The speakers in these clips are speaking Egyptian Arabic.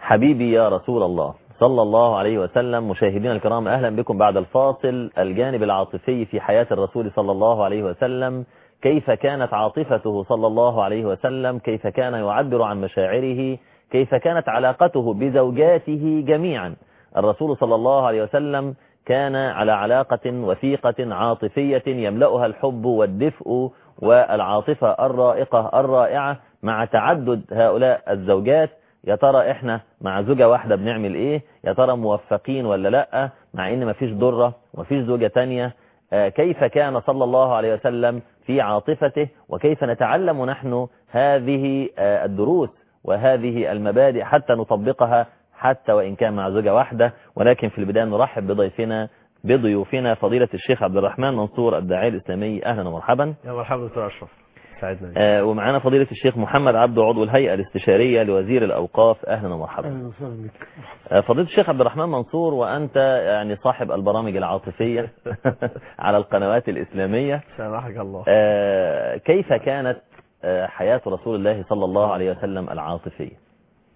حبيبي يا رسول الله صلى الله عليه وسلم مشاهدينا الكرام أهلا بكم بعد الفاصل الجانب العاطفي في حياة الرسول صلى الله عليه وسلم كيف كانت عاطفته صلى الله عليه وسلم كيف كان يعبر عن مشاعره كيف كانت علاقته بزوجاته جميعا الرسول صلى الله عليه وسلم كان على علاقة وثيقة عاطفية يملأها الحب والدفء والعاطفة الرائقة الرائعة مع تعدد هؤلاء الزوجات يا ترى احنا مع زوجة واحدة بنعمل ايه يا ترى موفقين ولا لا مع ان مفيش ضرة ومفيش زوجة تانية آه، كيف كان صلى الله عليه وسلم في عاطفته وكيف نتعلم نحن هذه آه، الدروس وهذه المبادئ حتى نطبقها حتى وإن كان مع زوجة واحدة ولكن في البداية نرحب بضيفنا بضيوفنا فضيلة الشيخ عبد الرحمن منصور الداعية الإسلامي أهلا ومرحبا يا مرحبا دكتور اشرف سعدنا بك. آه، ومعنا فضيلة الشيخ محمد عبده عضو الهيئة الاستشارية لوزير الأوقاف أهلا ومرحبا اهلا وسهلا بك آه، فضيلة الشيخ عبد الرحمن منصور وأنت يعني صاحب البرامج العاطفية على القنوات الإسلامية سامحك الله آه، كيف كانت آه، حياة رسول الله صلى الله عليه وسلم العاطفية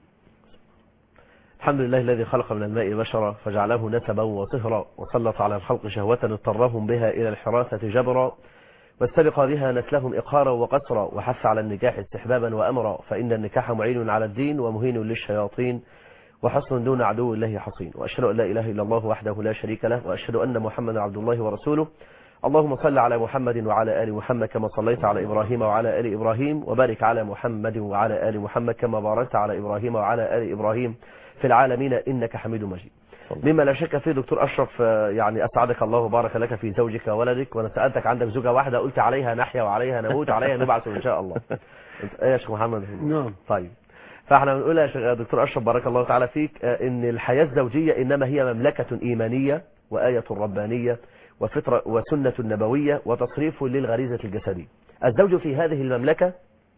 الحمد لله الذي خلق من الماء بشرا فجعله نسبا وصهرا وسلط على الخلق شهوة اضطرهم بها إلى الحراثة جبرا واستبق بها نسلهم إقهارا وقسرا وحث على النكاح استحبابا وأمرا فإن النكاح معين على الدين ومهين للشياطين وحصن دون عدو الله حصين وأشهد أن لا إله إلا الله وحده لا شريك له وأشهد أن محمدا عبد الله ورسوله اللهم صل على محمد وعلى آل محمد كما صليت على إبراهيم وعلى آل إبراهيم وبارك على محمد وعلى آل محمد كما باركت على إبراهيم وعلى آل إبراهيم في العالمين إنك حميد مجيد مما لا شك فيه دكتور أشرف آه، يعني أسعدك الله وبارك لك في زوجك وولدك وأنا سألتك عندك زوجة واحدة قلت عليها نحيا وعليها نموت وعليها نبعث إن شاء الله إيه يا شيخ محمد نعم طيب فاحنا بنقول يا شيخ- يا دكتور أشرف بارك الله تعالى فيك آه، إن الحياة الزوجية إنما هي مملكة إيمانية وآية ربانية وفطرة وسنة نبوية وتصريف للغريزة الجسدية الزوج في هذه المملكة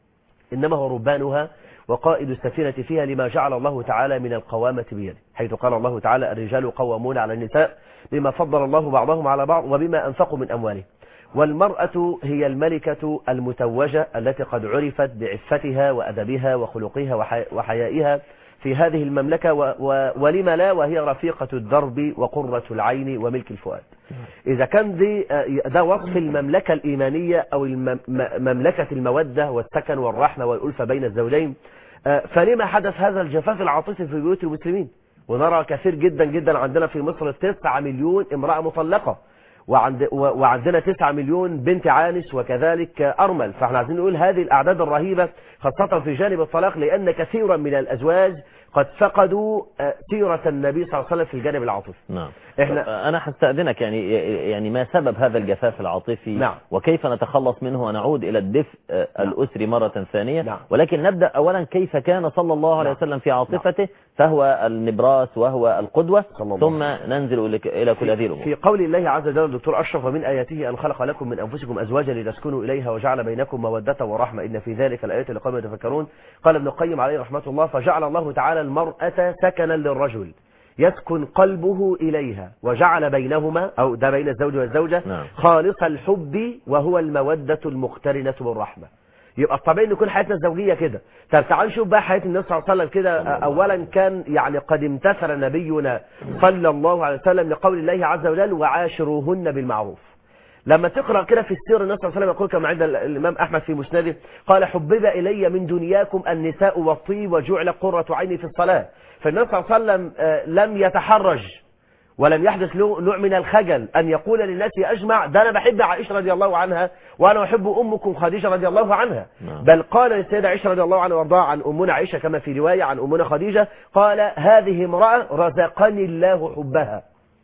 إنما هو ربانها وقائد السفينة فيها لما جعل الله تعالى من القوامة بيده حيث قال الله تعالى الرجال قوامون على النساء بما فضل الله بعضهم على بعض وبما أنفقوا من أموالهم والمرأة هي الملكة المتوجة التي قد عرفت بعفتها وأدبها وخلقها وحي- وحيائها في هذه المملكة و و ولم لا وهي رفيقة الدرب وقرة العين وملك الفؤاد إذا كان دي آه، ده وصف المملكة الإيمانية أو الم- م- مملكة المودة والسكن والرحمة والألفة بين الزوجين آه، فلما حدث هذا الجفاف العاطفي في بيوت المسلمين ونرى كثير جدا جدا عندنا في مصر 9 مليون امرأة مطلقة وعند و- وعندنا 9 مليون بنت عانس وكذلك أرمل فاحنا عايزين نقول هذه الأعداد الرهيبة خاصة في جانب الطلاق لأن كثيرا من الأزواج قد فقدوا آه، سيرة النبي صلى الله عليه وسلم في الجانب العاطفي نعم احنا أنا هستأذنك يعني يعني ما سبب هذا الجفاف العاطفي نعم. وكيف نتخلص منه ونعود إلى الدفء آه، الأسري مرة ثانية نعم. ولكن نبدأ أولا كيف كان صلى الله عليه نعم. وسلم في عاطفته فهو النبراس وهو القدوة صلى الله ثم ننزل إلى- إلى كل هذه الأمور في قول الله عز وجل دكتور أشرف ومن آياته أن خلق لكم من أنفسكم أزواجا لتسكنوا إليها وجعل بينكم مودة ورحمة إن في ذلك الآيات لقوم يتفكرون قال ابن القيم عليه رحمة الله فجعل الله تعالى المرأة سكنا للرجل يسكن قلبه إليها وجعل بينهما أو ده بين الزوج والزوجة نعم. خالص الحب وهو المودة المقترنة بالرحمة يبقى الطبيعي ان يكون حياتنا الزوجيه كده طب تعال نشوف بقى حياه النبي صلى الله عليه وسلم كده اولا كان يعني قد امتثل نبينا صلى الله عليه وسلم لقول الله عز وجل وعاشروهن بالمعروف لما تقرا كده في السيره النبي صلى الله عليه وسلم يقول كما عند ال- الامام احمد في مسنده قال حبب الي من دنياكم النساء والطيب وجعل قره عيني في الصلاه فالنبي صلى الله عليه وسلم آه، لم يتحرج ولم يحدث له نوع من الخجل أن يقول للناس أجمع ده أنا بحب عائشة رضي الله عنها وأنا أحب أمكم خديجة رضي الله عنها نعم. بل قال للسيدة عائشة رضي الله عنها وارضاها عن أمنا عائشة كما في رواية عن أمنا خديجة قال هذه امرأة رزقني الله حبها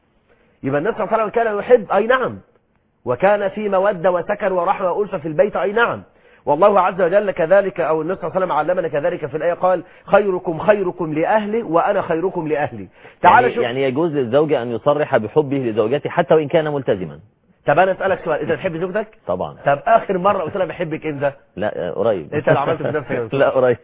يبقى النبي صلى الله عليه وسلم كان يحب أي نعم وكان في مودة وسكن ورحمة وألفة في البيت أي نعم والله عز وجل كذلك أو النبي صلى الله عليه وسلم علمنا كذلك في الآية قال خيركم خيركم لأهلي وأنا خيركم لأهلي تعال يعني, شوف يعني يجوز للزوجة أن يصرح بحبه لزوجته حتى وإن كان ملتزما طب انا اسالك سؤال انت بتحب زوجتك طبعا طب اخر مره قلت لها بحبك امتى لا آه، قريب انت اللي عملت في نفسك يا دكتور. لا قريب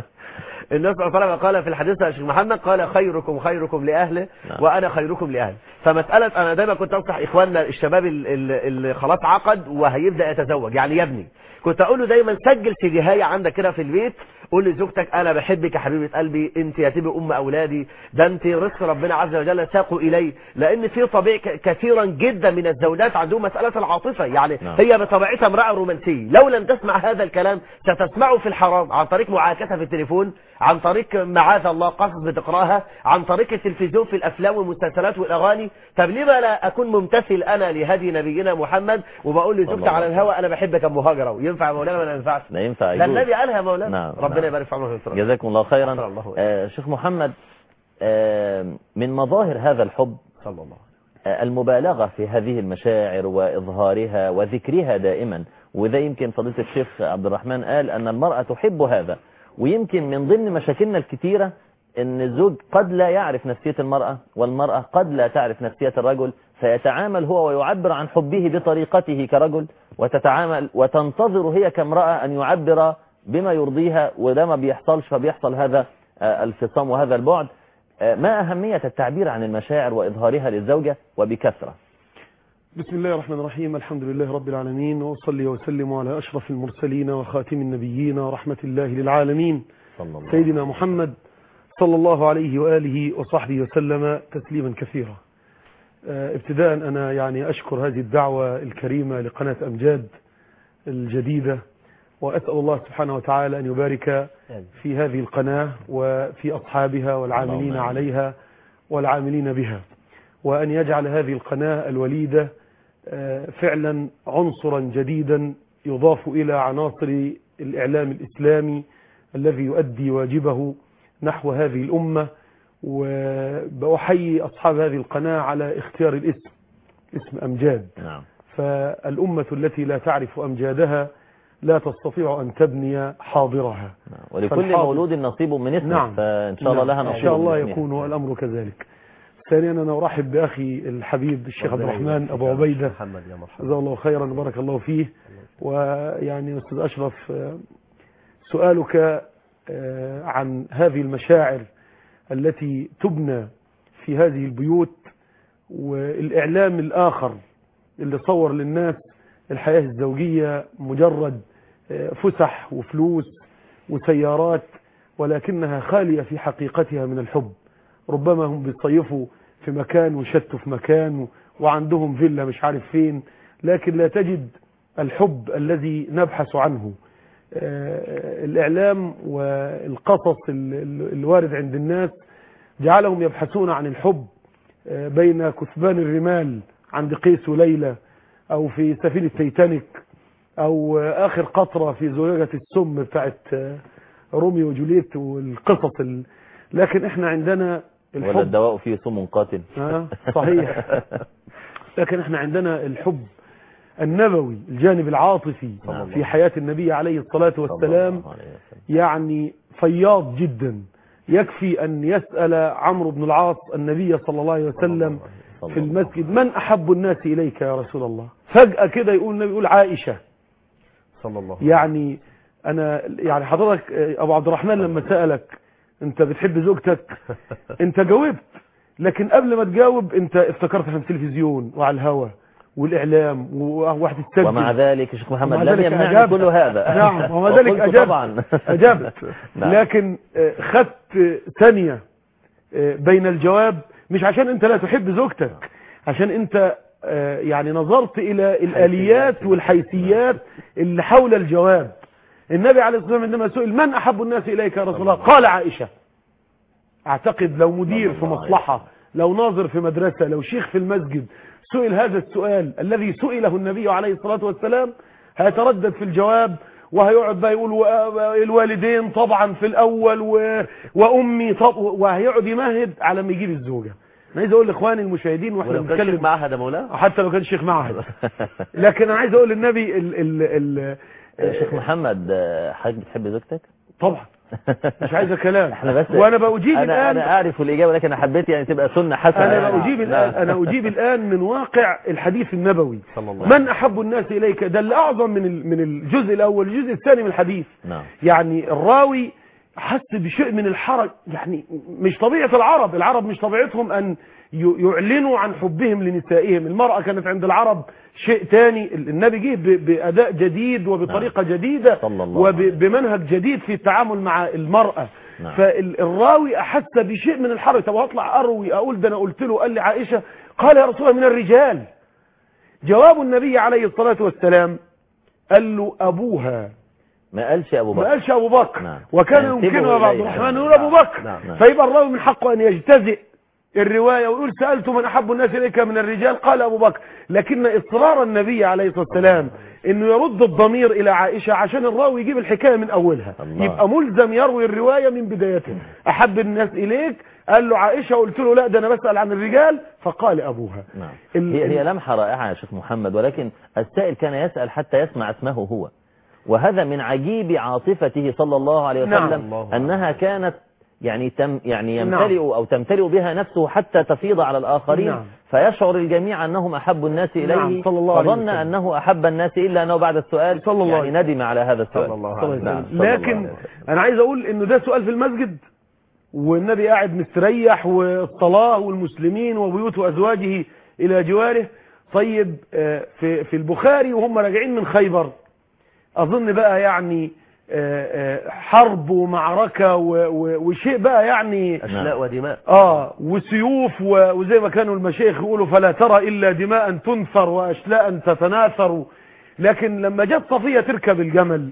النبي صلى الله عليه وسلم قال في الحديث يا شيخ محمد قال خيركم خيركم لاهله نعم. وانا خيركم لاهلي فمساله انا دايما كنت انصح اخواننا الشباب ال- ال- اللي خلاص عقد وهيبدا يتزوج يعني يا ابني كنت اقول له دايما سجل سيديهاية عندك كده في البيت قول لزوجتك انا بحبك يا حبيبه قلبي انت يا تبقى ام اولادي ده انت رزق ربنا عز وجل ساقوا الي لان في طبيعي ك- كثيرا جدا من الزوجات عندهم مساله العاطفه يعني نعم. هي بطبيعتها امراه رومانسيه لو لم تسمع هذا الكلام ستسمعه في الحرام عن طريق معاكسه في التليفون عن طريق معاذ الله قصص بتقراها عن طريق التلفزيون في الافلام والمسلسلات والاغاني طب لما لا اكون ممتثل انا لهدي نبينا محمد وبقول صلى لزوجتي الله على عليه الهوى انا بحبك يا ام هاجره ينفع يا مولانا ولا ما ينفعش لا ينفع ده يجوز. النبي قالها يا مولانا نعم، ربنا نعم. يبارك في عمرك ويسرك جزاكم الله خيرا أسأل الله وإياك. آه شيخ محمد آه من مظاهر هذا الحب صلى الله آه المبالغة في هذه المشاعر وإظهارها وذكرها دائما وده يمكن فضيلة الشيخ عبد الرحمن قال أن المرأة تحب هذا ويمكن من ضمن مشاكلنا الكثيرة أن الزوج قد لا يعرف نفسية المرأة والمرأة قد لا تعرف نفسية الرجل فيتعامل هو ويعبر عن حبه بطريقته كرجل وتتعامل وتنتظر هي كامرأة أن يعبر بما يرضيها وده ما بيحصلش فبيحصل هذا آه، الفصام وهذا البعد آه، ما أهمية التعبير عن المشاعر وإظهارها للزوجة وبكثرة بسم الله الرحمن الرحيم الحمد لله رب العالمين وصلي وسلم على أشرف المرسلين وخاتم النبيين ورحمة الله للعالمين صلى الله سيدنا محمد صلى الله عليه وآله وصحبه وسلم تسليما كثيرا آه، ابتداء أنا يعني أشكر هذه الدعوة الكريمة لقناة أمجاد الجديدة وأسأل الله سبحانه وتعالى أن يبارك في هذه القناة وفي أصحابها والعاملين اللهم آمين. عليها والعاملين بها وأن يجعل هذه القناة الوليدة آه، فعلا عنصرا جديدا يضاف إلى عناصر الإعلام الإسلامي الذي يؤدي واجبه نحو هذه الأمة وبأحيي أصحاب هذه القناة على اختيار الاسم اسم أمجاد نعم فالأمة التي لا تعرف أمجادها لا تستطيع أن تبني حاضرها نعم. ولكل فالحاضر- مولود نصيب من اسمه نعم. فإن شاء الله لها نعم. نصيب إن شاء الله من اسمها. يكون الأمر كذلك ثانيا أنا أرحب بأخي الحبيب الشيخ عبد الرحمن أبو عبيدة محمد يا مرحبا جزاه الله خيرا بارك الله فيه ويعني أستاذ أشرف آه، سؤالك آه، عن هذه المشاعر التي تبنى في هذه البيوت والإعلام الآخر اللي صور للناس الحياة الزوجية مجرد آه، فسح وفلوس وسيارات ولكنها خالية في حقيقتها من الحب ربما هم بيصيفوا في مكان ويشتوا في مكان و- وعندهم فيلا مش عارف فين لكن لا تجد الحب الذي نبحث عنه آه، الإعلام والقصص ال- ال- الوارد عند الناس جعلهم يبحثون عن الحب آه، بين كثبان الرمال عند قيس وليلى أو في سفينة تيتانيك أو آه، آخر قطرة في زجاجة السم بتاعت آه، روميو وجولييت والقصص ال... لكن احنا عندنا ولا الحب الدواء فيه سم قاتل آه، صحيح لكن احنا عندنا الحب النبوي الجانب العاطفي نعم. في حياة النبي عليه الصلاة صلى والسلام الله عليه وسلم. يعني فياض جدا يكفي أن يسأل عمرو بن العاص النبي صلى الله عليه وسلم صلى في الله المسجد من أحب الناس إليك يا رسول الله فجأة كده يقول النبي يقول عائشة صلى الله عليه يعني أنا يعني حضرتك آه، أبو عبد الرحمن لما سألك أنت بتحب زوجتك أنت جاوبت لكن قبل ما تجاوب أنت افتكرت في التلفزيون وعلى الهوا والإعلام وواحد تسجل ومع ذلك يا شيخ محمد ومع لم ذلك يمنعني أجبت. كل هذا نعم ومع ذلك وقلت أجبت طبعا أجبت نعم. لكن آه، خدت آه، ثانية آه، بين الجواب مش عشان أنت لا تحب زوجتك عشان أنت آه، يعني نظرت إلى الآليات والحيثيات اللي حول الجواب النبي عليه الصلاة والسلام عندما سئل من أحب الناس إليك يا رسول الله قال عائشة أعتقد لو مدير في صلى الله عليه مصلحة لو ناظر في مدرسة لو شيخ في المسجد سئل هذا السؤال الذي سئله النبي عليه الصلاة والسلام هيتردد في الجواب وهيقعد بقى يقول و- الوالدين طبعا في الأول و... وأمي طب وهيقعد يمهد على ما يجيب الزوجة أنا عايز أقول لإخواني المشاهدين وإحنا ولو كان شيخ بنتكلم معهد يا مولانا حتى لو كان شيخ معهد لكن أنا عايز أقول للنبي ال... ال... ال... شيخ محمد آه، حضرتك بتحب زوجتك طبعا مش عايز كلام احنا بس وأنا بأجيب انا الآن انا اعرف الاجابه لكن انا حبيت يعني تبقى سنه حسنه أنا يعني. أجيب نعم. الآن أنا أجيب الآن من واقع الحديث النبوي صلى الله عليه من أحب الناس إليك ده اللي أعظم من ال- من الجزء الأول الجزء الثاني من الحديث نعم يعني الراوي حس بشيء من الحرج يعني مش طبيعة العرب العرب مش طبيعتهم أن ي- يعلنوا عن حبهم لنسائهم المرأة كانت عند العرب شيء تاني النبي جه ب- بأداء جديد وبطريقة جديدة صلى الله عليه وسلم. وبمنهج جديد في التعامل مع المرأة نعم. فالراوي أحس بشيء من الحرج طب هطلع أروي أقول ده أنا قلت له قال لي عائشة قال يا رسول الله من الرجال جواب النبي عليه الصلاة والسلام قال له أبوها ما قالش ابو ما بكر قالش ابو بكر نعم. وكان ينسبه يمكنه يا ابو عبد إليه. الرحمن نعم. يقول ابو بكر نعم. نعم. فيبقى الراوي من حقه ان يجتزئ الروايه ويقول سالت من احب الناس اليك من الرجال قال ابو بكر لكن اصرار النبي عليه الصلاه والسلام انه يرد الضمير الى عائشه عشان الراوي يجيب الحكايه من اولها الله. يبقى ملزم يروي الروايه من بدايتها احب الناس اليك قال له عائشه قلت له لا ده انا بسال عن الرجال فقال ابوها نعم ال- هي, ال- هي لمحة رائعة يا شيخ محمد ولكن السائل كان يسأل حتى يسمع اسمه هو وهذا من عجيب عاطفته صلى الله عليه نعم. وسلم الله أنها كانت يعني تم يعني نعم. يمتلئ أو تمتلئ بها نفسه حتى تفيض على الآخرين نعم. فيشعر الجميع أنهم أحب الناس إليه نعم، صلى الله عليه فظن وسلم. أنه أحب الناس إلا أنه بعد السؤال صلى الله يعني عليه ندم على هذا السؤال صلى الله صلى الله عليه عليه نعم، وسلم. صلى الله لكن عليه انا عايز اقول انه ده سؤال في المسجد والنبي قاعد مستريح والصلاة والمسلمين وبيوت ازواجه الى جواره طيب آه، في في البخاري وهم راجعين من خيبر اظن بقى يعني آه، آه، حرب ومعركة و- و- وشيء بقى يعني أشلاء ودماء اه وسيوف و- وزي ما كانوا المشايخ يقولوا فلا ترى الا دماء تنثر واشلاء تتناثر لكن لما جت صفية تركب الجمل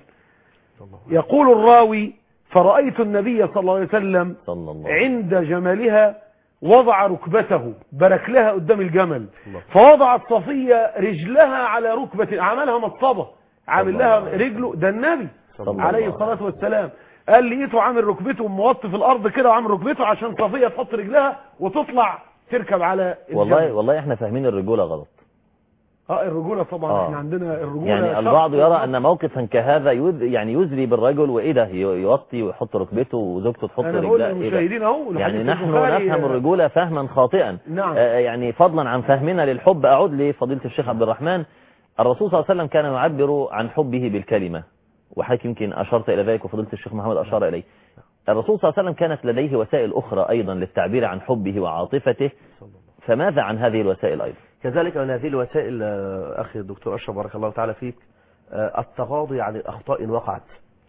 يقول الراوي فرأيت النبي صلى الله عليه وسلم صلى الله عليه عند جملها وضع ركبته برك لها قدام الجمل الله. فوضعت صفية رجلها على ركبة عملها مصطبة عامل الله لها عليه وسلم. رجله ده النبي صلى الله عليه عليه الصلاة والسلام قال لقيته عامل ركبته موطي في الأرض كده وعامل ركبته عشان صفية تحط رجلها وتطلع تركب على الجمل والله والله احنا فاهمين الرجولة غلط اه الرجولة طبعا آه. احنا عندنا الرجولة يعني شرط البعض يرى وشرط. ان موقفا كهذا يذ يعني يزري بالرجل وايه ده ي- يوطي ويحط ركبته وزوجته تحط انا بقول رجلها ايه ده للمشاهدين اهو يعني الحديث نحن البخاري، نفهم آه، الرجولة فهما خاطئا نعم. آه، يعني فضلا عن فهمنا للحب أعود لفضيلة الشيخ عبد الرحمن الرسول صلى الله عليه وسلم كان يعبر عن حبه بالكلمة وحضرتك يمكن أشرت إلى ذلك وفضيلة الشيخ محمد أشار إليه الرسول صلى الله عليه وسلم كانت لديه وسائل أخرى أيضا للتعبير عن حبه وعاطفته فماذا عن هذه الوسائل أيضا كذلك من هذه الوسائل آه، أخي الدكتور أشرف بارك الله تعالى فيك آه، التغاضي عن الأخطاء وقعت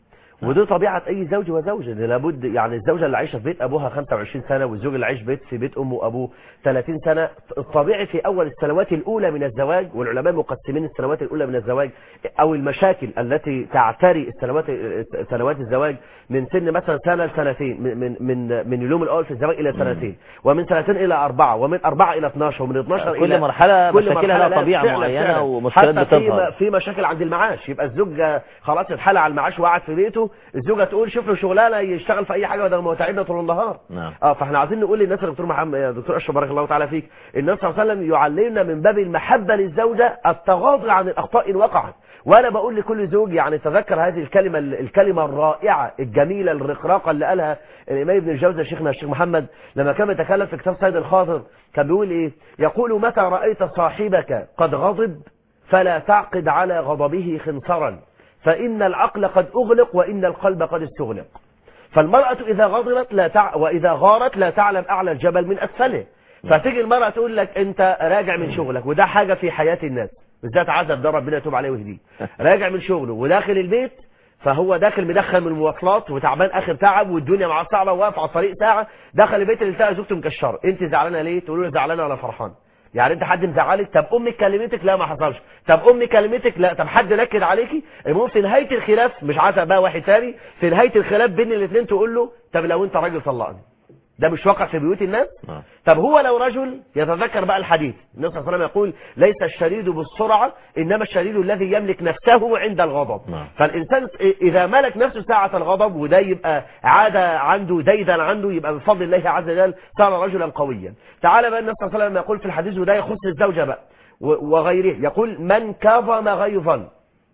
ودي طبيعة أي زوج وزوجة إن لابد يعني الزوجة اللي عايشة في بيت أبوها 25 سنة والزوج اللي عايش بيت في بيت أمه وأبوه 30 سنة الطبيعي في أول السنوات الأولى من الزواج والعلماء مقسمين السنوات الأولى من الزواج أو المشاكل التي تعتري السنوات سنوات الزواج من سن مثلا سنة لسنتين من من من من اليوم الأول في الزواج إلى سنتين ومن سنتين إلى أربعة ومن أربعة إلى 12 ومن 12 كل إلى مرحلة كل مشاكلها مرحلة لها طبيعة فعلا معينة فعلا. ومشكلات حتى في بتظهر في مشاكل عند المعاش يبقى الزوج خلاص اتحلى على المعاش وقعد في بيته الزوجه تقول شوف له شغلانه يشتغل في اي حاجه بدل ما هو تعبنا طول النهار نعم اه فاحنا عايزين نقول للناس يا دكتور محمد يا دكتور اشرف بارك الله تعالى فيك النبي صلى الله عليه وسلم يعلمنا من باب المحبه للزوجه التغاضي عن الاخطاء ان وقعت وانا بقول لكل زوج يعني تذكر هذه الكلمه الكلمه الرائعه الجميله الرقراقه اللي قالها الامام ابن الجوزي شيخنا الشيخ محمد لما كان بيتكلم في كتاب سيد الخاطر كان بيقول ايه يقول متى رايت صاحبك قد غضب فلا تعقد على غضبه خنصرا فإن العقل قد أغلق وإن القلب قد استغلق فالمرأة إذا غضبت لا تع... وإذا غارت لا تعلم أعلى الجبل من أسفله فتيجي المرأة تقول لك أنت راجع من شغلك وده حاجة في حياة الناس بالذات عزب ده ربنا يتوب عليه ويهديه راجع من شغله وداخل البيت فهو داخل مدخل من المواصلات وتعبان اخر تعب والدنيا معاه صعبه واقف على الطريق ساعه دخل البيت اللي لقى زوجته مكشره انت زعلانه ليه تقول له زعلانه ولا فرحان يعني انت حد مزعلك طب امك كلمتك لا ما حصلش طب امي كلمتك لا طب حد نكد عليكي المهم في نهايه الخلاف مش عايز بقى واحد تاني في نهايه الخلاف بين الاثنين تقول له طب لو انت راجل طلقني ده مش واقع في بيوت الناس نعم. طب هو لو رجل يتذكر بقى الحديث النبي صلى الله عليه وسلم يقول ليس الشديد بالسرعة إنما الشديد الذي يملك نفسه عند الغضب نعم. فالإنسان إذا ملك نفسه ساعة الغضب وده يبقى عادة عنده ديدا عنده يبقى بفضل الله عز وجل صار رجلا قويا تعالى بقى النبي صلى الله عليه وسلم يقول في الحديث وده يخص الزوجة بقى و- وغيره يقول من كظم غيظا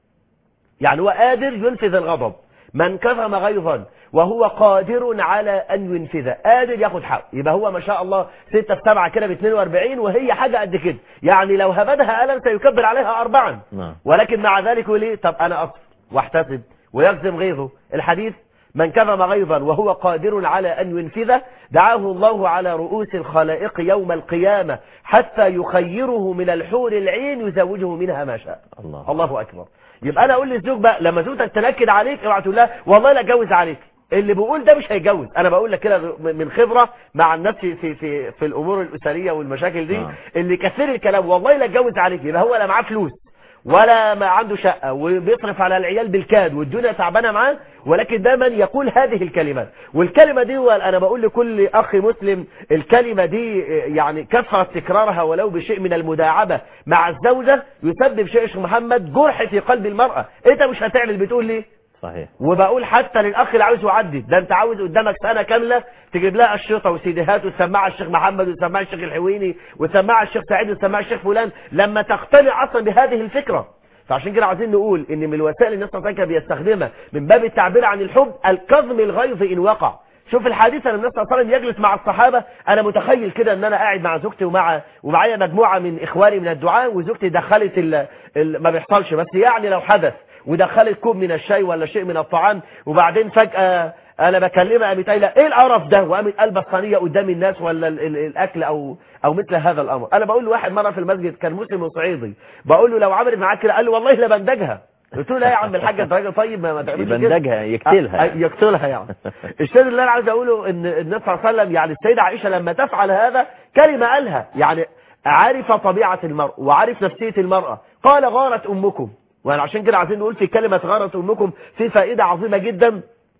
يعني هو قادر ينفذ الغضب من كظم غيظا وهو قادر على أن ينفذ قادر ياخد حقه يبقى هو ما شاء الله 6 في 7 كده ب 42 وهي حاجة قد كده يعني لو هبدها ألم سيكبر عليها أربعا نعم ولكن مع ذلك يقول ايه طب أنا أصف واحتسب ويكظم غيظه الحديث من كظم غيظا وهو قادر على أن ينفذه دعاه الله على رؤوس الخلائق يوم القيامة حتى يخيره من الحور العين يزوجه منها ما شاء الله الله أكبر يبقى أنا أقول للزوج بقى لما زوجتك تنكد عليك اوعى تقول لها والله لا اتجوز عليك اللي بيقول ده مش هيتجوز انا بقول لك كده من خبره مع الناس في في في, في الامور الاسريه والمشاكل دي نعم. اللي كثير الكلام والله لا اتجوز عليك يبقى هو لا معاه فلوس ولا ما عنده شقة وبيصرف على العيال بالكاد والدنيا تعبانة معاه ولكن دايما يقول هذه الكلمات والكلمة دي أنا بقول لكل أخ مسلم الكلمة دي يعني كثرة تكرارها ولو بشيء من المداعبة مع الزوجة يسبب شيء يا شيخ محمد جرح في قلب المرأة انت مش هتعمل بتقول ليه صحيح وبقول حتى للاخ اللي عاوز يعدي ده انت عاوز قدامك سنه كامله تجيب لها اشرطه وسيديهات وتسمعها الشيخ محمد وتسمعها الشيخ الحويني وتسمعها الشيخ سعيد وتسمعها الشيخ فلان لما تقتنع اصلا بهذه الفكره فعشان كده عايزين نقول ان من الوسائل اللي الناس صلى بيستخدمها من باب التعبير عن الحب الكظم الغيظ ان وقع شوف الحادثه لما النبي صلى الله عليه وسلم يجلس مع الصحابه انا متخيل كده ان انا قاعد مع زوجتي ومع ومعايا مجموعه من اخواني من الدعاء وزوجتي دخلت ال... ال... ما بيحصلش بس يعني لو حدث ودخلت كوب من الشاي ولا شيء من الطعام وبعدين فجأة انا بكلمها قامت قايله ايه القرف ده وقامت قلبة الصينيه قدام الناس ولا ال ال الاكل او او مثل هذا الامر انا بقول لواحد مره في المسجد كان مسلم وصعيدي بقول له لو عملت معاك كده قال لي والله لا بندجها قلت له لا يا عم الحاج انت راجل طيب ما ما تعملش كده يبندجها يقتلها آه، يعني. يقتلها يعني الشيء اللي انا عايز اقوله ان النبي صلى الله عليه وسلم يعني السيده عائشه لما تفعل هذا كلمه قالها يعني عارف طبيعه المرء وعارف نفسيه المراه قال غارت امكم وانا عشان كده عايزين نقول في كلمه غارت امكم في فائده عظيمه جدا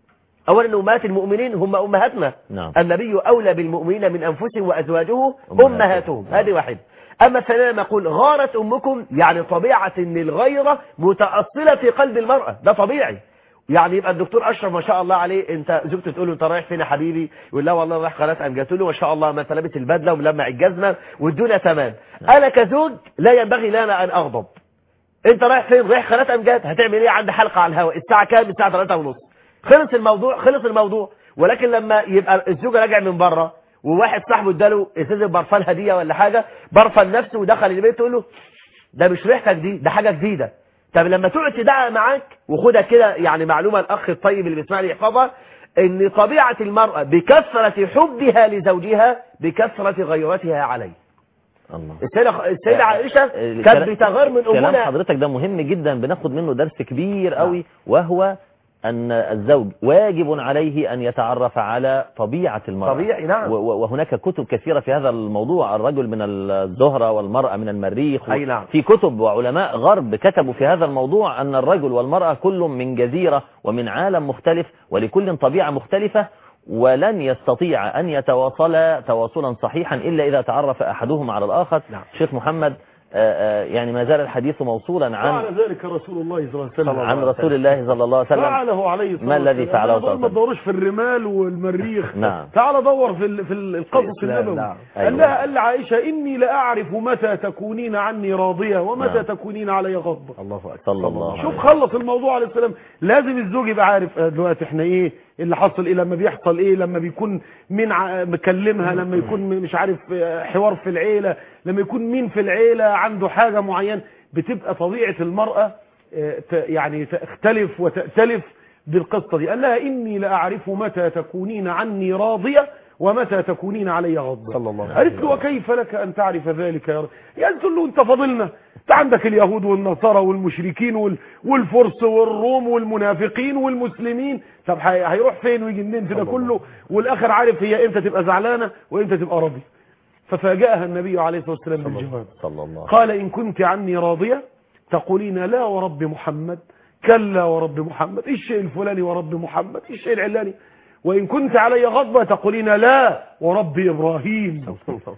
اولا امهات المؤمنين هم امهاتنا نعم النبي اولى بالمؤمنين من انفسهم وازواجه أمهاتهم. امهاتهم هذه واحد اما الثانيه لما يقول غارت امكم يعني طبيعه ان الغيره متاصله في قلب المراه ده طبيعي يعني يبقى الدكتور اشرف ما شاء الله عليه انت زوجته تقول له انت رايح فين يا حبيبي يقول لها والله رايح قناه قام جات له ما شاء الله ما انت لابس البدله وملمع الجزمه والدنيا تمام انا كزوج لا ينبغي لنا ان اغضب انت رايح فين رايح قناه امجاد هتعمل ايه عندي حلقه على الهواء الساعه كام الساعه 3 ونص خلص الموضوع خلص الموضوع ولكن لما يبقى الزوج راجع من بره وواحد صاحبه اداله ازازه برفان هديه ولا حاجه برفان نفسه ودخل البيت تقول له ده مش ريحتك دي ده حاجه جديده طب لما تقعد تدعى معاك وخدها كده يعني معلومه الاخ الطيب اللي بيسمعني يحفظها ان طبيعه المراه بكثره حبها لزوجها بكثره غيرتها عليه الله السيده السيده عائشه الكلام- كانت بتغار من كلام امنا حضرتك ده مهم جدا بناخد منه درس كبير قوي وهو أن الزوج واجب عليه أن يتعرف على طبيعة المرأة طبيعي نعم و- و- وهناك كتب كثيرة في هذا الموضوع الرجل من الزهرة والمرأة من المريخ أي نعم. في كتب وعلماء غرب كتبوا في هذا الموضوع أن الرجل والمرأة كل من جزيرة ومن عالم مختلف ولكل طبيعة مختلفة ولن يستطيع أن يتواصلا تواصلا صحيحا إلا إذا تعرف أحدهما على الآخر نعم. شيخ محمد آه، آه، يعني ما زال الحديث موصولا عن فعل ذلك رسول الله صلى الله عليه وسلم عن رسول الله صلى الله عليه وسلم فعله عليه الصلاة ما الذي والسلام. فعله ما صلى الله عليه ما وسلم؟ تدوروش في الرمال والمريخ نعم. تعال دور في ال- في ال- القصص الإسلام، النبوي نعم. قال أيوة. لها قال لعائشة إني لأعرف متى تكونين عني راضية ومتى نعم. تكونين علي غضبة الله اكبر صلى الله عليه شوف خلص الموضوع عليه السلام لازم الزوج يبقى عارف آه، دلوقتي احنا ايه اللي حصل ايه لما بيحصل ايه لما بيكون مين ع- مكلمها لما يكون م- مش عارف آه، حوار في العيلة لما يكون مين في العيلة عنده حاجة معينة بتبقى طبيعة المرأة آه، ت- يعني تختلف وتأتلف بالقصة دي قال لها إني لأعرف متى تكونين عني راضية ومتى تكونين علي غضبة صلى الله عليه قالت له وكيف لك أن تعرف ذلك يا رب يعني تقول له أنت فاضلنا انت عندك اليهود والنصارى والمشركين وال- والفرس والروم والمنافقين والمسلمين طب هي- هيروح فين ويجي منين في ده كله والاخر عارف هي امتى تبقى زعلانه وامتى تبقى راضيه ففاجأها النبي عليه الصلاه والسلام بالجواب صلى الله قال إن كنت عني راضية تقولين لا ورب محمد كلا ورب محمد إيش الشيء الفلاني ورب محمد إيش الشيء العلاني وإن كنت علي غضبة تقولين لا ورب إبراهيم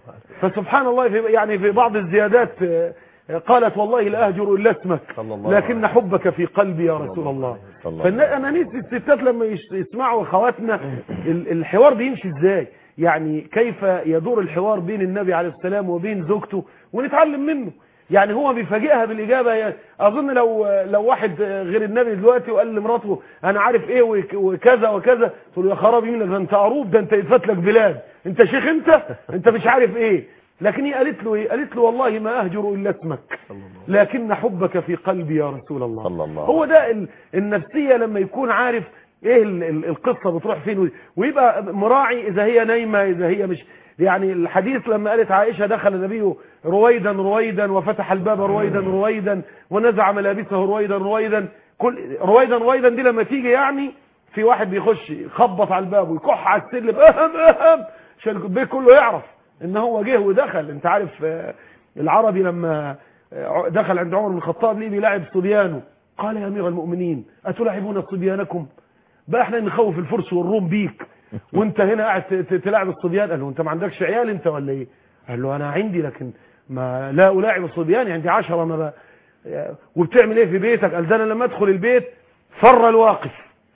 فسبحان الله في يعني في بعض الزيادات آه، قالت والله لا أهجر إلا اسمك صلى الله لكن حبك في قلبي يا رسول الله صلى الله فأنا نفسي الستات لما يش- يسمعوا أخواتنا ال- الحوار بيمشي إزاي يعني كيف يدور الحوار بين النبي عليه السلام وبين زوجته ونتعلم منه يعني هو بيفاجئها بالإجابة يعني أظن لو لو واحد غير النبي دلوقتي وقال لمراته أنا عارف إيه وك- وكذا وكذا تقول له يا خرابي مين ده أنت عروب ده أنت يتفات لك بلاد أنت شيخ أنت أنت مش عارف إيه لكن هي قالت له إيه قالت له والله ما أهجر إلا اسمك لكن حبك في قلبي يا رسول الله صلى الله هو ده ال- النفسية لما يكون عارف ايه ال- ال- القصة بتروح فين و- ويبقى مراعي اذا هي نايمة اذا هي مش يعني الحديث لما قالت عائشة دخل النبي رويدا رويدا وفتح الباب رويدا رويدا ونزع ملابسه رويدا رويدا كل رويدا رويدا دي لما تيجي يعني في واحد بيخش يخبط على الباب ويكح على السلم اهم اهم عشان البيت كله يعرف ان هو جه ودخل انت عارف آه، العربي لما آه، دخل عند عمر بن الخطاب ليه بيلاعب صبيانه قال يا امير المؤمنين اتلاعبون صبيانكم بقى احنا نخوف الفرس والروم بيك وانت هنا قاعد ت- ت- تلاعب الصبيان قال له انت ما عندكش عيال انت ولا ايه قال له انا عندي لكن ما لا الاعب الصبيان عندي عشرة ما بقى وبتعمل ايه في بيتك قال ده انا لما ادخل البيت فر الواقف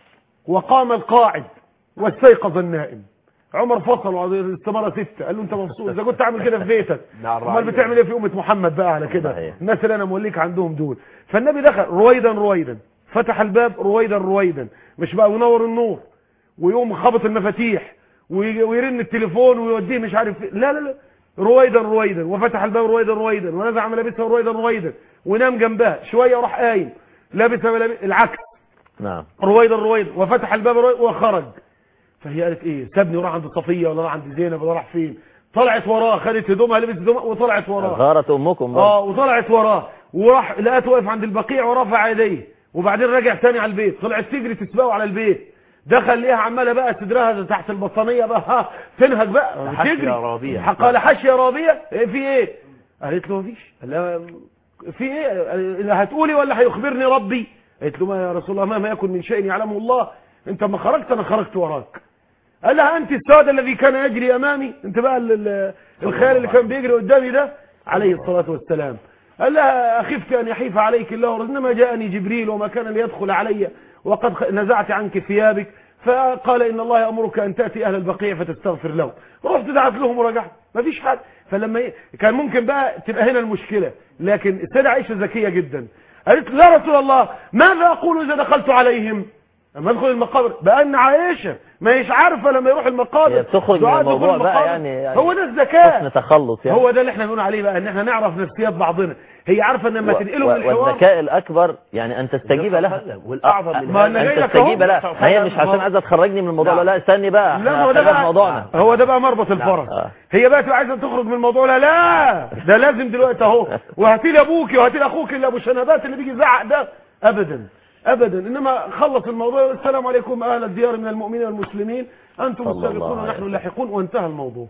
وقام القاعد واستيقظ النائم عمر فصل وعلى الاستمارة ستة قال له انت مبسوط اذا كنت عامل كده في بيتك مع امال الرعية. بتعمل ايه في امة محمد بقى على كده صحيح. الناس اللي انا موليك عندهم دول فالنبي دخل رويدا رويدا فتح الباب رويدا رويدا مش بقى ينور النور ويقوم خبط المفاتيح وي- ويرن التليفون ويوديه مش عارف فين. لا لا لا رويدا رويدا وفتح الباب رويدا رويدا ونزع ملابسه رويدا رويدا ونام جنبها شويه وراح قايم لابس ملابس العكس نعم رويدا رويدا وفتح الباب رويدا وخرج فهي قالت ايه سابني وراح عند صفيه ولا راح عند زينب ولا راح فين طلعت وراه خدت هدومها لبست هدومها وطلعت وراه غارت امكم برضه. اه وطلعت وراه وراح لقيته واقف عند البقيع ورفع يديه وبعدين رجع تاني على البيت طلعت تجري تسبقه على البيت دخل ليها عماله بقى صدرها تحت البطانيه بقى ها تنهج بقى حاشية تجري رابية. قال حاشيه رابيه إيه في ايه قالت له مفيش قال لها في ايه قال- هتقولي ولا هيخبرني ربي قالت له ما يا رسول الله ما ما يكن من شيء يعلمه الله انت ما خرجت انا خرجت وراك قال لها انت السواد الذي كان يجري امامي انت بقى ال- ال- الخيال اللي كان بيجري قدامي ده عليه الصلاه والسلام قال لها اخفت ان يحيف عليك الله ورسوله انما جاءني جبريل وما كان ليدخل علي وقد خ- نزعت عنك ثيابك فقال ان الله يامرك ان تاتي اهل البقيع فتستغفر له رحت دعت لهم ورجعت مفيش حد فلما ي- كان ممكن بقى تبقى هنا المشكله لكن السيده عائشه ذكيه جدا قالت له يا رسول الله ماذا اقول اذا دخلت عليهم لما ادخل المقابر بان عائشه ما هيش عارفه لما يروح المقابر هي بتخرج من دعاء دخول الموضوع بقى المقابر. يعني- يعني هو ده الذكاء حسن تخلص يعني هو ده اللي احنا بنقول عليه بقى ان احنا نعرف نفسيات بعضنا هي عارفه ان لما و- تنقله و- من الحوار والذكاء الاكبر يعني ان تستجيب لها والاعظم من ما أنا هذا جاي ان لك تستجيب أهو. لها ما هي مش عشان عايزه تخرجني من الموضوع نعم. لا استني بقى لا احنا هو ده خلينا في بقى موضوعنا هو ده بقى مربط الفرس آه. هي بقى تبقى عايزه تخرج من الموضوع لا لا ده لازم دلوقتي اهو وهاتي لي ابوكي وهاتي لي اخوك اللي ابو شنبات اللي بيجي يزعق ده ابدا ابدا انما خلص الموضوع السلام عليكم اهل الديار من المؤمنين والمسلمين انتم صلى الله السابقون عليه ونحن اللاحقون وانتهى الموضوع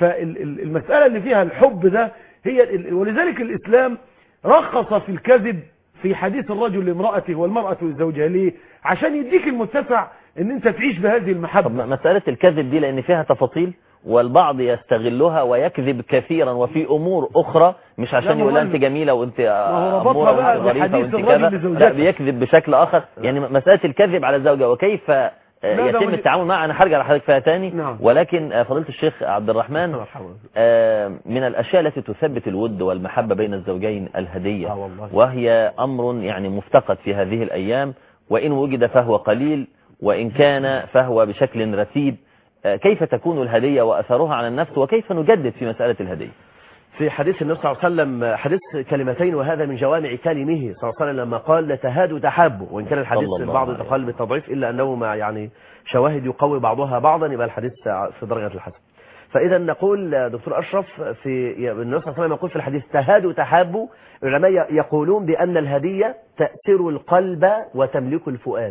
فالمساله اللي فيها الحب ده هي ال- ولذلك الاسلام رخص في الكذب في حديث الرجل لامرأته والمرأة لزوجها ليه عشان يديك المتسع ان انت تعيش بهذه طب المحبة م- مسألة الكذب دي لأن فيها تفاصيل والبعض يستغلها ويكذب كثيرا وفي أمور أخرى مش عشان ما يقول هو أنت جميلة وأنت هو ربطها أمورة بقى وأنت ظريفة بحديث وأنت الرجل كذا لزوجته. لا بيكذب بشكل آخر يعني م- مسألة الكذب على الزوجة وكيف آه، لا، ده يتم ودي- التعامل معها أنا هرجع لحضرتك فيها تاني نعم. ولكن آه، فضيلة الشيخ عبد الرحمن آه، من الأشياء التي تثبت الود والمحبة بين الزوجين الهدية آه والله. وهي أمر يعني مفتقد في هذه الأيام وإن وجد فهو قليل وإن كان فهو بشكل رتيب آه، كيف تكون الهدية وأثرها على النفس وكيف نجدد في مسألة الهدية في حديث النبي صلى الله عليه وسلم حديث كلمتين وهذا من جوامع كلمه صلى الله عليه وسلم لما قال لتهادوا تحابوا وان كان الحديث صلى الله البعض عليه يتقال بالتضعيف الا انه مع يعني شواهد يقوي بعضها بعضا يبقى الحديث في درجه الحسن فاذا نقول دكتور اشرف في النبي صلى الله عليه وسلم يقول في الحديث تهادوا تحابوا العلماء يقولون بان الهديه تاثر القلب وتملك الفؤاد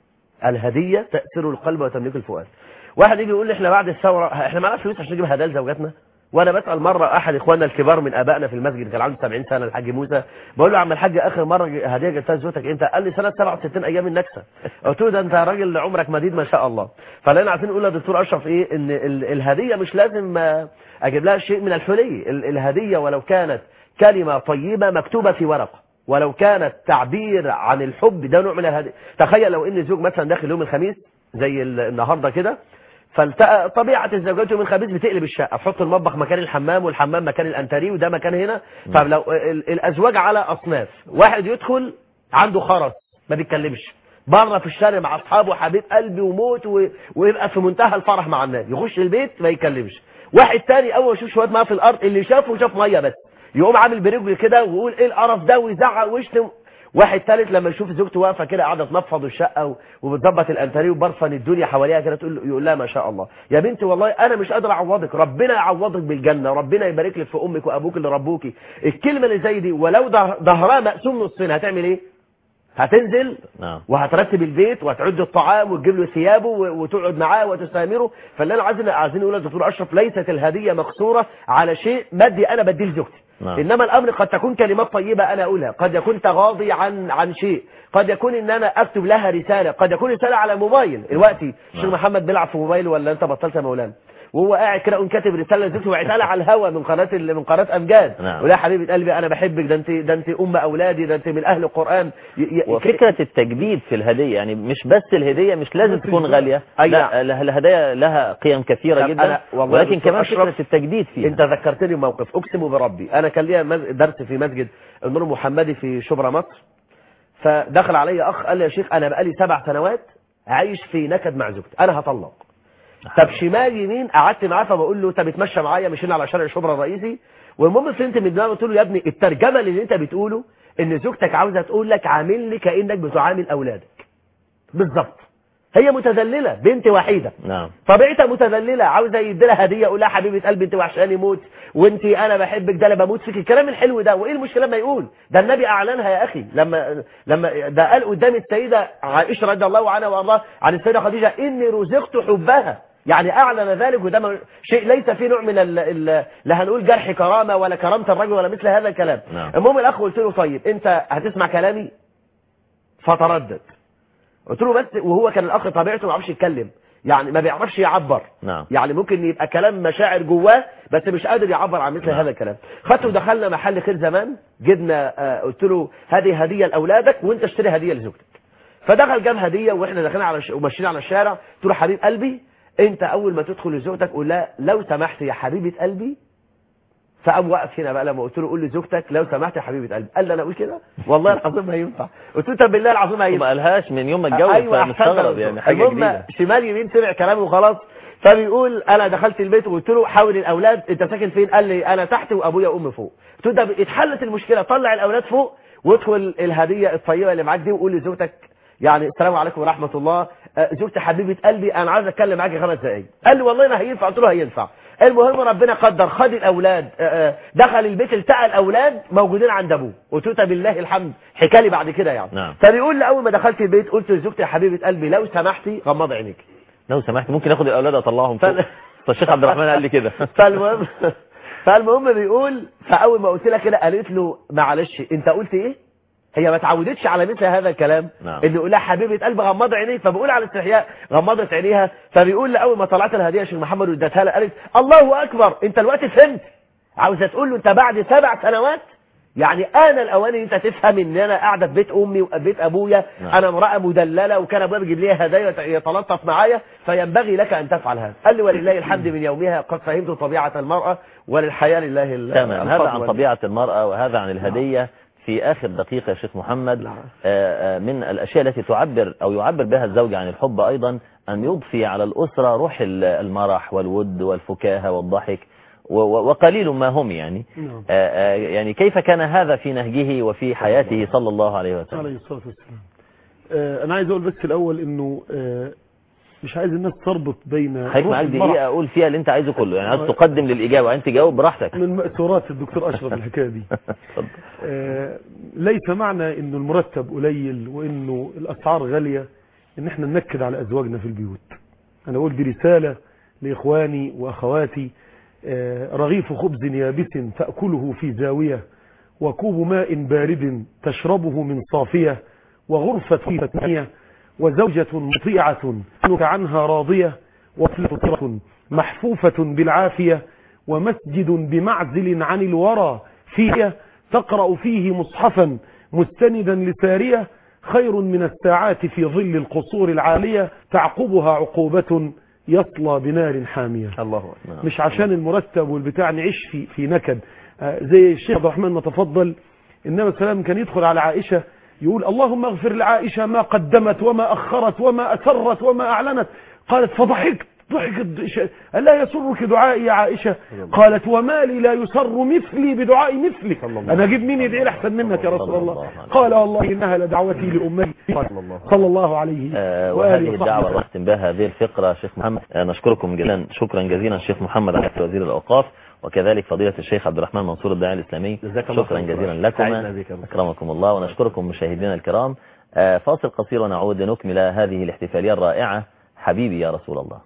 الهديه تاثر القلب وتملك الفؤاد واحد يجي يقول لي احنا بعد الثوره احنا معانا فلوس عشان نجيب هدايا لزوجاتنا وانا بسال مره احد اخواننا الكبار من ابائنا في المسجد كان عنده 70 سنه الحاج موسى بقول له يا عم الحاج اخر مره هديه جبتها لزوجتك امتى قال لي سنه 67 ايام النكسه قلت له ده انت راجل عمرك مديد ما شاء الله فلقينا عايزين نقول للدكتور اشرف ايه ان ال- الهديه مش لازم آه، اجيب لها شيء من الحلي ال- الهديه ولو كانت كلمه طيبه مكتوبه في ورقه ولو كانت تعبير عن الحب ده نوع من الهديه تخيل لو ان الزوج مثلا داخل يوم الخميس زي ال- النهارده كده فالتقى طبيعة الزوجات يوم الخميس بتقلب الشقة تحط المطبخ مكان الحمام والحمام مكان الانتريه وده مكان هنا فلو ال- الازواج على اصناف واحد يدخل عنده خرس ما بيتكلمش بره في الشارع مع اصحابه حبيب قلبي وموت و... ويبقى في منتهى الفرح مع الناس يخش البيت ما يتكلمش واحد تاني اول ما يشوف شويه ميه في الارض اللي شافه شاف ميه بس يقوم عامل برجله كده ويقول ايه القرف ده ويزعق ويشتم واحد ثالث لما يشوف زوجته واقفه كده قاعده تنفض الشقه و- وبتظبط الانتريه وبرفن الدنيا حواليها كده تقول له يقول لها ما شاء الله يا بنتي والله انا مش قادر اعوضك ربنا يعوضك بالجنه ربنا يبارك لك في امك وابوك اللي ربوكي الكلمه اللي زي دي ولو ده- ظهرها مقسوم نصين هتعمل ايه هتنزل نعم وهترتب البيت وهتعد الطعام وتجيب له ثيابه و- وتقعد معاه وتستامره فاللي انا عايزين عايزين نقول للدكتور اشرف ليست الهديه مقصوره على شيء مادي انا بديه لزوجتي نعم. انما الامر قد تكون كلمات طيبه انا اقولها قد يكون تغاضي عن عن شيء قد يكون ان انا اكتب لها رساله قد يكون رساله على موبايل دلوقتي الشيخ نعم. محمد بيلعب في موبايل ولا انت بطلت يا مولانا وهو قاعد كده قوم كاتب رساله لزوجته وبعتها لها على الهوا من قناه ال- من قناه امجاد نعم. ولا يا حبيبه قلبي انا بحبك ده انت ده انت ام اولادي ده انت من اهل القران ي- ي- وفكرة التجديد في الهدية يعني مش بس الهدية مش لازم بس تكون مش- غالية أي لا له- الهدايا لها قيم كثيرة طب جدا أنا- والله يا ولكن دكتور كمان أشرف، فكرة التجديد فيها انت ذكرتني بموقف اقسم بربي انا كان ليا مز- درس في مسجد النور المحمدي في شبرا مصر فدخل علي اخ قال لي يا شيخ انا بقالي سبع سنوات عايش في نكد مع زوجتي انا هطلق طب شمال يمين قعدت معاه فبقول له طب اتمشى معايا مشينا على شارع شبرا الرئيسي والمهم فهمت من دماغي قلت له يا ابني الترجمه اللي انت بتقوله ان زوجتك عاوزه تقول لك عاملني كانك بتعامل اولادك بالظبط هي متذلله بنت وحيده نعم طبيعتها متذلله عاوزه يدي لها هديه اقول لها حبيبه قلبي انت وحشاني موت وانت انا بحبك ده انا بموت فيك الكلام الحلو ده وايه المشكله ما يقول ده النبي اعلنها يا اخي لما لما ده قال قدام السيده عائشه رضي الله عنها وارضاها عن السيده خديجه اني رزقت حبها يعني اعلن ذلك وده م- شيء ليس فيه نوع من ال ال لا هنقول جرح كرامه ولا كرامه الرجل ولا مثل هذا الكلام نعم. المهم الاخ قلت له طيب انت هتسمع كلامي فتردد قلت له بس وهو كان الاخ طبيعته ما بيعرفش يتكلم يعني ما بيعرفش يعبر نعم يعني ممكن يبقى كلام مشاعر جواه بس مش قادر يعبر عن مثل نعم. هذا الكلام خدته ودخلنا محل خير زمان جبنا آه، قلت له هذه هديه لاولادك وانت اشتري هديه لزوجتك فدخل جاب هديه واحنا داخلين على ش... وماشيين على الشارع قلت له حبيب قلبي انت اول ما تدخل لزوجتك قول لها لو سمحت يا حبيبه قلبي فقام واقف هنا بقى لما قلت له قول لزوجتك لو سمحت يا حبيبه قلبي قال لي انا اقول كده والله العظيم ما ينفع قلت له طب بالله العظيم ما وما ينفع قالهاش من يوم ما اتجوز ايوه فمستغرب أحسنت. يعني حاجة المهم جديدة شمال يمين سمع كلامي وخلاص فبيقول انا دخلت البيت وقلت له حاول الاولاد انت ساكن فين قال لي انا تحت وابويا وامي فوق قلت له ده اتحلت المشكله طلع الاولاد فوق وادخل الهديه الطيبه اللي معاك دي وقول لزوجتك يعني السلام عليكم ورحمه الله آه، زوجتي حبيبه قلبي انا عايز اتكلم معاكي خمس دقائق قال لي والله ما هينفع قلت له هينفع المهم ربنا قدر خد الاولاد آه، آه، دخل البيت التقى الاولاد موجودين عند ابوه قلت له طب بالله الحمد حكى لي بعد كده يعني نعم. فبيقول لي اول ما دخلت البيت قلت لزوجتي يا حبيبه قلبي لو سمحتي غمض عينيك لو سمحت ممكن اخد الاولاد اطلعهم فوق فال- فالشيخ عبد الرحمن قال لي كده فالمهم فالمهم بيقول فاول ما قلت لها كده قالت له معلش انت قلت ايه هي ما اتعودتش على مثل هذا الكلام نعم. اللي يقول لها حبيبه قلب غمض عينيك فبقول على استحياء غمضت عينيها فبيقول لي اول ما طلعت الهديه يا شيخ محمد واديتها لها قالت الله اكبر انت دلوقتي فهمت عاوزه تقول له انت بعد سبع سنوات يعني انا الاوان ان انت تفهم ان انا قاعده في بيت امي وبيت ابويا نعم. انا امراه مدلله وكان ابويا بيجيب لي هدايا يتلطف معايا فينبغي لك ان تفعل هذا قال لي ولله الحمد من يومها قد فهمت طبيعه المراه وللحياه لله ال- تمام هذا الفضل عن وال- طبيعة المرأة وهذا عن الهدية في آخر دقيقة يا شيخ محمد نعم. آه، آه، من الأشياء التي تعبر أو يعبر بها الزوج عن الحب أيضا أن يضفي على الأسرة روح ال- المرح والود والفكاهة والضحك و- و- وقليل ما هم يعني نعم. آه، آه، يعني كيف كان هذا في نهجه وفي حياته صلى الله عليه وسلم عليه الصلاة والسلام آه، أنا عايز أقول بس الأول إنه آه، مش عايز الناس تربط بين حضرتك روح معاك المرح دقيقة أقول فيها اللي أنت عايزه كله يعني عايز تقدم للإجابة أنت جاوب براحتك من مأثورات الدكتور أشرف الحكاية دي اتفضل. آه، ليس معنى انه المرتب قليل وانه الاسعار غالية ان احنا ننكد على ازواجنا في البيوت انا اقول دي رسالة لاخواني واخواتي آه، رغيف خبز يابس تأكله في زاوية وكوب ماء بارد تشربه من صافية وغرفة فتنية وزوجة مطيعة أنك عنها راضية وطفلة محفوفة بالعافية ومسجد بمعزل عن الورى فيه تقرأ فيه مصحفا مستندا لسارية خير من الساعات في ظل القصور العالية تعقبها عقوبة يصلى بنار حامية الله أكبر نعم. مش عشان المرتب والبتاع نعيش في في نكد آه، زي الشيخ عبد الرحمن ما تفضل النبي صلى الله عليه وسلم كان يدخل على عائشة يقول اللهم اغفر لعائشة ما قدمت وما أخرت وما أسرت وما أعلنت قالت فضحكت ضحكت ش- ألا يسرك دعائي يا عائشة قالت وما لي لا يسر مثلي بدعاء مثلك أنا أجيب مين يدعي لي أحسن منك يا رسول صلى الله الله عليه قال والله إنها لدعوتي لأمتي صلى الله عليه آه، وآله وهذه الدعوة وصحبه ختم بها هذه الفقرة شيخ محمد آه، نشكركم جزيلا شكرا جزيلا شيخ محمد عبد وزير الأوقاف وكذلك فضيلة الشيخ عبد الرحمن منصور الداعي الإسلامي جزاك الله شكرا خير. جزيلا سعدنا لكم بك يا دكتور. أكرمكم الله ونشكركم مشاهدينا الكرام آه، فاصل قصير ونعود لنكمل هذه الاحتفالية الرائعة حبيبي يا رسول الله